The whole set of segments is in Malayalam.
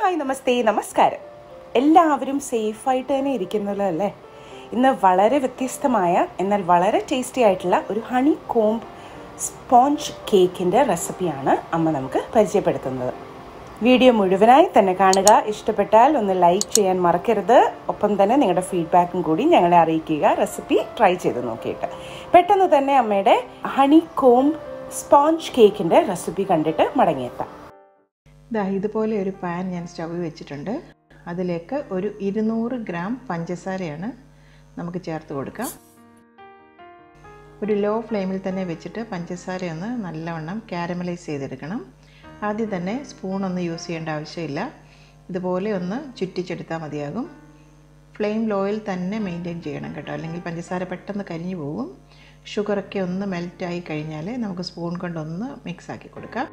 ഹായ് നമസ്തേ നമസ്കാരം എല്ലാവരും സേഫായിട്ട് തന്നെ ഇരിക്കുന്നല്ലോ അല്ലേ ഇന്ന് വളരെ വ്യത്യസ്തമായ എന്നാൽ വളരെ ടേസ്റ്റി ആയിട്ടുള്ള ഒരു ഹണി കോംബ് സ്പോഞ്ച് കേക്കിൻ്റെ റെസിപ്പിയാണ് അമ്മ നമുക്ക് പരിചയപ്പെടുത്തുന്നത് വീഡിയോ മുഴുവനായി തന്നെ കാണുക ഇഷ്ടപ്പെട്ടാൽ ഒന്ന് ലൈക്ക് ചെയ്യാൻ മറക്കരുത് ഒപ്പം തന്നെ നിങ്ങളുടെ ഫീഡ്ബാക്കും കൂടി ഞങ്ങളെ അറിയിക്കുക റെസിപ്പി ട്രൈ ചെയ്ത് നോക്കിയിട്ട് പെട്ടെന്ന് തന്നെ അമ്മയുടെ ഹണി കോംബ് സ്പോഞ്ച് കേക്കിൻ്റെ റെസിപ്പി കണ്ടിട്ട് മടങ്ങിയെത്താം ഇതാ ഇതുപോലെ ഒരു പാൻ ഞാൻ സ്റ്റവ് വെച്ചിട്ടുണ്ട് അതിലേക്ക് ഒരു ഇരുന്നൂറ് ഗ്രാം പഞ്ചസാരയാണ് നമുക്ക് ചേർത്ത് കൊടുക്കാം ഒരു ലോ ഫ്ലെയിമിൽ തന്നെ വെച്ചിട്ട് പഞ്ചസാര ഒന്ന് നല്ലവണ്ണം കാരമലൈസ് ചെയ്തെടുക്കണം ആദ്യം തന്നെ സ്പൂണൊന്നും യൂസ് ചെയ്യേണ്ട ആവശ്യമില്ല ഇതുപോലെ ഒന്ന് ചുറ്റിച്ചെടുത്താൽ മതിയാകും ഫ്ലെയിം ലോയിൽ തന്നെ മെയിൻറ്റെയിൻ ചെയ്യണം കേട്ടോ അല്ലെങ്കിൽ പഞ്ചസാര പെട്ടെന്ന് കരിഞ്ഞു പോകും ഷുഗറൊക്കെ ഒന്ന് മെൽറ്റായി കഴിഞ്ഞാൽ നമുക്ക് സ്പൂൺ കൊണ്ടൊന്ന് മിക്സ് ആക്കി കൊടുക്കാം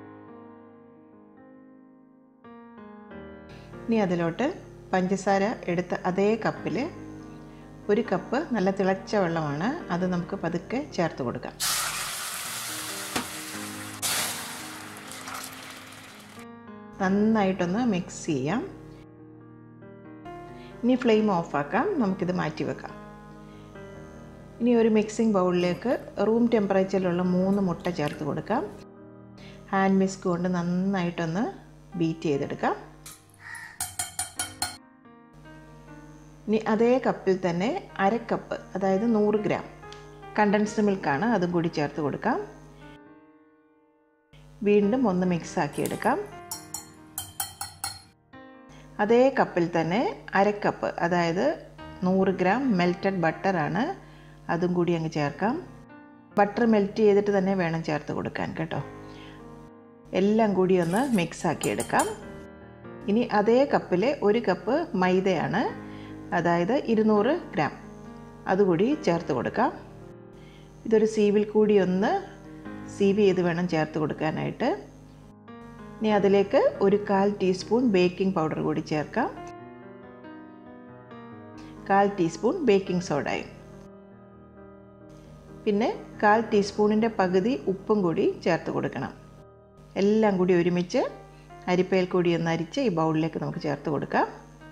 ഇനി അതിലോട്ട് പഞ്ചസാര എടുത്ത അതേ കപ്പിൽ ഒരു കപ്പ് നല്ല തിളച്ച വെള്ളമാണ് അത് നമുക്ക് പതുക്കെ ചേർത്ത് കൊടുക്കാം നന്നായിട്ടൊന്ന് മിക്സ് ചെയ്യാം ഇനി ഫ്ലെയിം ഓഫാക്കാം നമുക്കിത് മാറ്റി വെക്കാം ഇനി ഒരു മിക്സിംഗ് ബൗളിലേക്ക് റൂം ടെമ്പറേച്ചറിലുള്ള മൂന്ന് മുട്ട ചേർത്ത് കൊടുക്കാം ഹാൻഡ് മിസ്ക് കൊണ്ട് നന്നായിട്ടൊന്ന് ബീറ്റ് ചെയ്തെടുക്കാം ഇനി അതേ കപ്പിൽ തന്നെ അര കപ്പ് അതായത് നൂറ് ഗ്രാം കണ്ടൻസ്ഡ് മിൽക്കാണ് അതും കൂടി ചേർത്ത് കൊടുക്കാം വീണ്ടും ഒന്ന് മിക്സ് ആക്കി എടുക്കാം അതേ കപ്പിൽ തന്നെ അര കപ്പ് അതായത് നൂറ് ഗ്രാം മെൽറ്റഡ് ബട്ടറാണ് അതും കൂടി അങ്ങ് ചേർക്കാം ബട്ടർ മെൽറ്റ് ചെയ്തിട്ട് തന്നെ വേണം ചേർത്ത് കൊടുക്കാൻ കേട്ടോ എല്ലാം കൂടി ഒന്ന് മിക്സ് ആക്കി എടുക്കാം ഇനി അതേ കപ്പിൽ ഒരു കപ്പ് മൈദയാണ് അതായത് ഇരുന്നൂറ് ഗ്രാം അതുകൂടി ചേർത്ത് കൊടുക്കാം ഇതൊരു സീവിൽ കൂടി ഒന്ന് സീവ് ചെയ്ത് വേണം ചേർത്ത് കൊടുക്കാനായിട്ട് ഇനി അതിലേക്ക് ഒരു കാൽ ടീസ്പൂൺ ബേക്കിംഗ് പൗഡർ കൂടി ചേർക്കാം കാൽ ടീസ്പൂൺ ബേക്കിംഗ് സോഡയും പിന്നെ കാൽ ടീസ്പൂണിൻ്റെ പകുതി ഉപ്പും കൂടി ചേർത്ത് കൊടുക്കണം എല്ലാം കൂടി ഒരുമിച്ച് അരിപ്പയിൽ കൂടി ഒന്ന് അരിച്ച് ഈ ബൗളിലേക്ക് നമുക്ക് ചേർത്ത് കൊടുക്കാം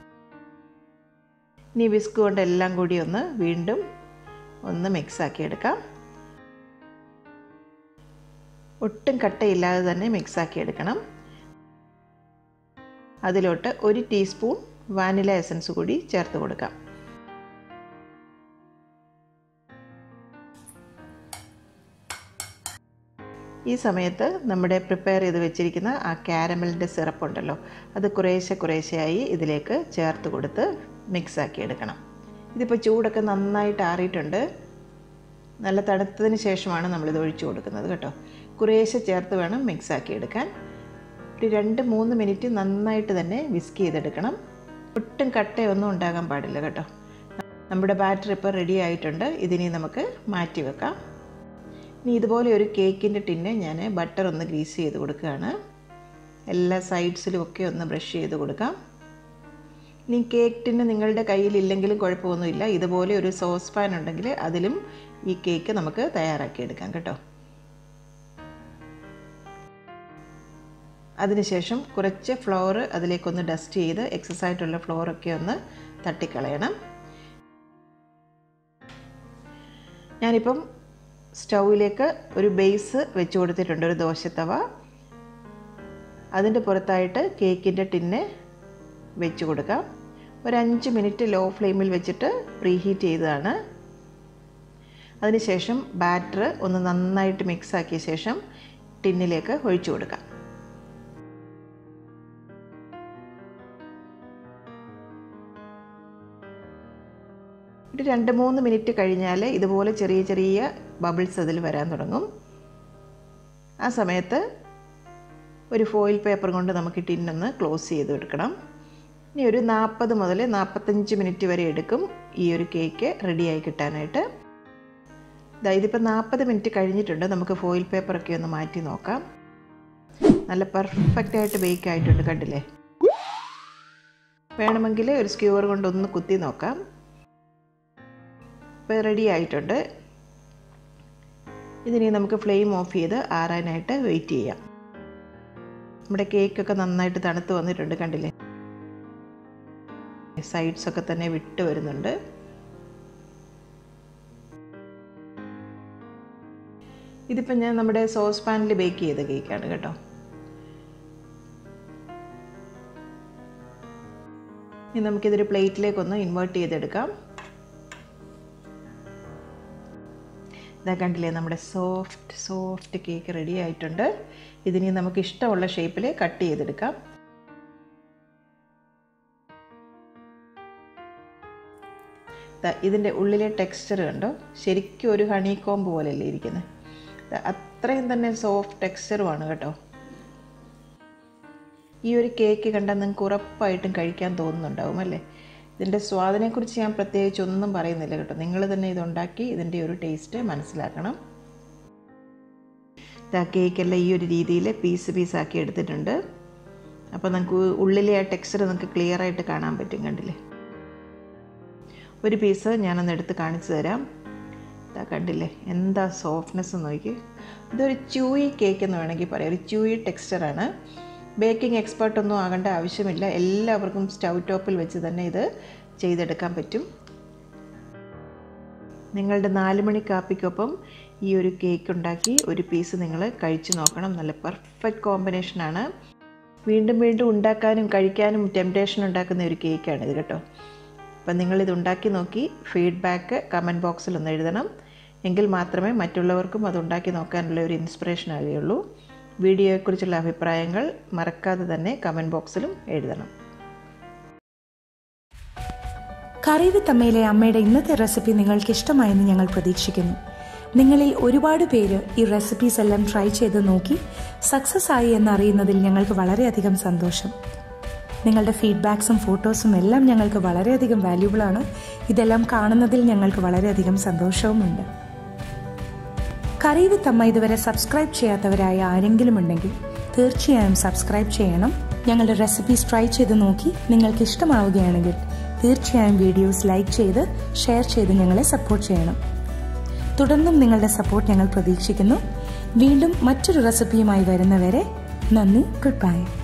ഇനി വിസ്ക് കൊണ്ട് എല്ലാം കൂടി ഒന്ന് വീണ്ടും ഒന്ന് മിക്സ് ആക്കി എടുക്കാം ഒട്ടും കട്ടയില്ലാതെ തന്നെ മിക്സ് ആക്കി എടുക്കണം അതിലോട്ട് ഒരു ടീസ്പൂൺ വാനില എസൻസ് കൂടി ചേർത്ത് കൊടുക്കാം ഈ സമയത്ത് നമ്മുടെ പ്രിപ്പയർ ചെയ്ത് വെച്ചിരിക്കുന്ന ആ കാരമലിൻ്റെ സിറപ്പ് ഉണ്ടല്ലോ അത് കുറേശ്ശെ കുറേശ്ശെയായി ഇതിലേക്ക് ചേർത്ത് കൊടുത്ത് മിക്സ് ആക്കി എടുക്കണം ഇതിപ്പോൾ ചൂടൊക്കെ നന്നായിട്ട് ആറിയിട്ടുണ്ട് നല്ല തണുത്തതിന് ശേഷമാണ് നമ്മളിത് ഒഴിച്ചു കൊടുക്കുന്നത് കേട്ടോ കുറേശ്ശെ ചേർത്ത് വേണം മിക്സ് ആക്കി എടുക്കാൻ ഒരു രണ്ട് മൂന്ന് മിനിറ്റ് നന്നായിട്ട് തന്നെ വിസ്ക് ചെയ്തെടുക്കണം ഒട്ടും കട്ടയൊന്നും ഉണ്ടാകാൻ പാടില്ല കേട്ടോ നമ്മുടെ ബാറ്റർ ഇപ്പോൾ റെഡി ആയിട്ടുണ്ട് ഇതിനി നമുക്ക് മാറ്റി വെക്കാം ഇനി ഇതുപോലെ ഒരു കേക്കിൻ്റെ ടിന്ന് ഞാൻ ബട്ടർ ഒന്ന് ഗ്രീസ് ചെയ്ത് കൊടുക്കുകയാണ് എല്ലാ സൈഡ്സിലും ഒക്കെ ഒന്ന് ബ്രഷ് ചെയ്ത് കൊടുക്കാം ഇനി കേക്ക് ടിന്ന് നിങ്ങളുടെ കയ്യിലില്ലെങ്കിലും കുഴപ്പമൊന്നുമില്ല ഇതുപോലെ ഒരു സോസ് പാൻ ഉണ്ടെങ്കിൽ അതിലും ഈ കേക്ക് നമുക്ക് തയ്യാറാക്കി എടുക്കാം കേട്ടോ അതിനുശേഷം കുറച്ച് ഫ്ലോർ അതിലേക്കൊന്ന് ഡസ്റ്റ് ചെയ്ത് എക്സസ് ആയിട്ടുള്ള ഫ്ലോറൊക്കെ ഒന്ന് തട്ടിക്കളയണം ഞാനിപ്പം സ്റ്റൗവിലേക്ക് ഒരു ബേസ് വെച്ച് കൊടുത്തിട്ടുണ്ട് ഒരു ദോശത്തവ അതിൻ്റെ പുറത്തായിട്ട് കേക്കിൻ്റെ ടിന്ന് വെച്ച് കൊടുക്കാം ഒരു അഞ്ച് മിനിറ്റ് ലോ ഫ്ലെയിമിൽ വെച്ചിട്ട് പ്രീഹീറ്റ് ചെയ്തതാണ് അതിനുശേഷം ബാറ്റർ ഒന്ന് നന്നായിട്ട് മിക്സ് ആക്കിയ ശേഷം ടിന്നിലേക്ക് ഒഴിച്ചു കൊടുക്കാം ഒരു രണ്ട് മൂന്ന് മിനിറ്റ് കഴിഞ്ഞാൽ ഇതുപോലെ ചെറിയ ചെറിയ ബബിൾസ് അതിൽ വരാൻ തുടങ്ങും ആ സമയത്ത് ഒരു ഫോയിൽ പേപ്പർ കൊണ്ട് നമുക്ക് ടിന്നൊന്ന് ക്ലോസ് ചെയ്ത് എടുക്കണം ഇനി ഒരു നാൽപ്പത് മുതൽ നാൽപ്പത്തഞ്ച് മിനിറ്റ് വരെ എടുക്കും ഈ ഒരു കേക്ക് റെഡിയായി കിട്ടാനായിട്ട് ഇതിപ്പോൾ നാൽപ്പത് മിനിറ്റ് കഴിഞ്ഞിട്ടുണ്ട് നമുക്ക് ഫോയിൽ പേപ്പറൊക്കെ ഒന്ന് മാറ്റി നോക്കാം നല്ല പെർഫെക്റ്റ് ആയിട്ട് ബേക്ക് ആയിട്ടുണ്ട് കണ്ടില്ലേ വേണമെങ്കിൽ ഒരു സ്ക്യൂവർ കൊണ്ടൊന്ന് കുത്തി നോക്കാം ഇപ്പോൾ റെഡി ആയിട്ടുണ്ട് ഇതിനി നമുക്ക് ഫ്ലെയിം ഓഫ് ചെയ്ത് ആറാനായിട്ട് വെയിറ്റ് ചെയ്യാം നമ്മുടെ കേക്കൊക്കെ നന്നായിട്ട് തണുത്ത് വന്നിട്ടുണ്ട് കണ്ടില്ലേ സൈഡ്സൊക്കെ തന്നെ വിട്ട് വരുന്നുണ്ട് ഇതിപ്പോൾ ഞാൻ നമ്മുടെ സോസ് പാനിൽ ബേക്ക് ചെയ്ത കേക്കാണ് കേട്ടോ ഇനി നമുക്കിതൊരു പ്ലേറ്റിലേക്കൊന്ന് ഇൻവേർട്ട് ചെയ്തെടുക്കാം ഇതാ കണ്ടില്ലേ നമ്മുടെ സോഫ്റ്റ് സോഫ്റ്റ് കേക്ക് റെഡി ആയിട്ടുണ്ട് ഇതിനി നമുക്ക് ഇഷ്ടമുള്ള ഷേപ്പിൽ കട്ട് ചെയ്തെടുക്കാം ഇതിൻ്റെ ഉള്ളിലെ ടെക്സ്ചർ കണ്ടോ ശരിക്കും ഒരു ഹണി കോമ്പ് പോലെയല്ലേ ഇരിക്കുന്നത് അത്രയും തന്നെ സോഫ്റ്റ് ടെക്സ്ചറുമാണ് കേട്ടോ ഈ ഒരു കേക്ക് കണ്ടാൽ നിങ്ങൾക്ക് ഉറപ്പായിട്ടും കഴിക്കാൻ തോന്നുന്നുണ്ടാവും അല്ലേ ഇതിൻ്റെ സ്വാദിനെക്കുറിച്ച് ഞാൻ പ്രത്യേകിച്ച് ഒന്നും പറയുന്നില്ല കേട്ടോ നിങ്ങൾ തന്നെ ഇതുണ്ടാക്കി ഇതിൻ്റെ ഒരു ടേസ്റ്റ് മനസ്സിലാക്കണം ആ കേക്കെല്ലാം ഈ ഒരു രീതിയിൽ പീസ് പീസാക്കി എടുത്തിട്ടുണ്ട് അപ്പോൾ നമുക്ക് ഉള്ളിലെ ആ ടെക്സ്ചർ നിങ്ങൾക്ക് ക്ലിയർ ആയിട്ട് കാണാൻ പറ്റും കണ്ടില്ലേ ഒരു പീസ് ഞാനൊന്ന് എടുത്ത് കാണിച്ചു തരാം ഇതാ കണ്ടില്ലേ എന്താ സോഫ്റ്റ്നെസ് നോക്കി ഇതൊരു ച്യൂയി കേക്ക് എന്ന് വേണമെങ്കിൽ പറയാം ഒരു ച്യൂയി ടെക്സ്ചറാണ് ബേക്കിംഗ് എക്സ്പേർട്ട് ഒന്നും ആകേണ്ട ആവശ്യമില്ല എല്ലാവർക്കും സ്റ്റൗ ടോപ്പിൽ വെച്ച് തന്നെ ഇത് ചെയ്തെടുക്കാൻ പറ്റും നിങ്ങളുടെ നാല് മണി കാപ്പിക്കൊപ്പം ഈ ഒരു കേക്ക് ഉണ്ടാക്കി ഒരു പീസ് നിങ്ങൾ കഴിച്ചു നോക്കണം നല്ല പെർഫെക്റ്റ് കോമ്പിനേഷനാണ് വീണ്ടും വീണ്ടും ഉണ്ടാക്കാനും കഴിക്കാനും ടെംപ്റ്റേഷൻ ഉണ്ടാക്കുന്ന ഒരു കേക്കാണ് ഇത് കേട്ടോ അപ്പം നിങ്ങളിത് ഉണ്ടാക്കി നോക്കി ഫീഡ്ബാക്ക് കമൻറ്റ് ബോക്സിൽ ഒന്ന് എഴുതണം എങ്കിൽ മാത്രമേ മറ്റുള്ളവർക്കും അത് ഉണ്ടാക്കി നോക്കാനുള്ള ഒരു ഇൻസ്പിറേഷൻ ആകുകയുള്ളൂ വീഡിയോയെക്കുറിച്ചുള്ള അഭിപ്രായങ്ങൾ മറക്കാതെ തന്നെ കമൻറ്റ് ബോക്സിലും എഴുതണം കറി തമ്മയിലെ അമ്മയുടെ ഇന്നത്തെ റെസിപ്പി നിങ്ങൾക്ക് ഇഷ്ടമായെന്ന് ഞങ്ങൾ പ്രതീക്ഷിക്കുന്നു നിങ്ങളിൽ ഒരുപാട് പേര് ഈ റെസിപ്പീസ് എല്ലാം ട്രൈ ചെയ്ത് നോക്കി സക്സസ് ആയി എന്നറിയുന്നതിൽ ഞങ്ങൾക്ക് വളരെയധികം സന്തോഷം നിങ്ങളുടെ ഫീഡ്ബാക്സും ഫോട്ടോസും എല്ലാം ഞങ്ങൾക്ക് വളരെയധികം വാല്യൂബിൾ ആണ് ഇതെല്ലാം കാണുന്നതിൽ ഞങ്ങൾക്ക് വളരെയധികം സന്തോഷവുമുണ്ട് കറി വിത്ത് അമ്മ ഇതുവരെ സബ്സ്ക്രൈബ് ചെയ്യാത്തവരായ ആരെങ്കിലും ഉണ്ടെങ്കിൽ തീർച്ചയായും സബ്സ്ക്രൈബ് ചെയ്യണം ഞങ്ങളുടെ റെസിപ്പീസ് ട്രൈ ചെയ്ത് നോക്കി നിങ്ങൾക്ക് ഇഷ്ടമാവുകയാണെങ്കിൽ തീർച്ചയായും വീഡിയോസ് ലൈക്ക് ചെയ്ത് ഷെയർ ചെയ്ത് ഞങ്ങളെ സപ്പോർട്ട് ചെയ്യണം തുടർന്നും നിങ്ങളുടെ സപ്പോർട്ട് ഞങ്ങൾ പ്രതീക്ഷിക്കുന്നു വീണ്ടും മറ്റൊരു റെസിപ്പിയുമായി വരുന്നവരെ നന്ദി ഗുഡ് ബൈ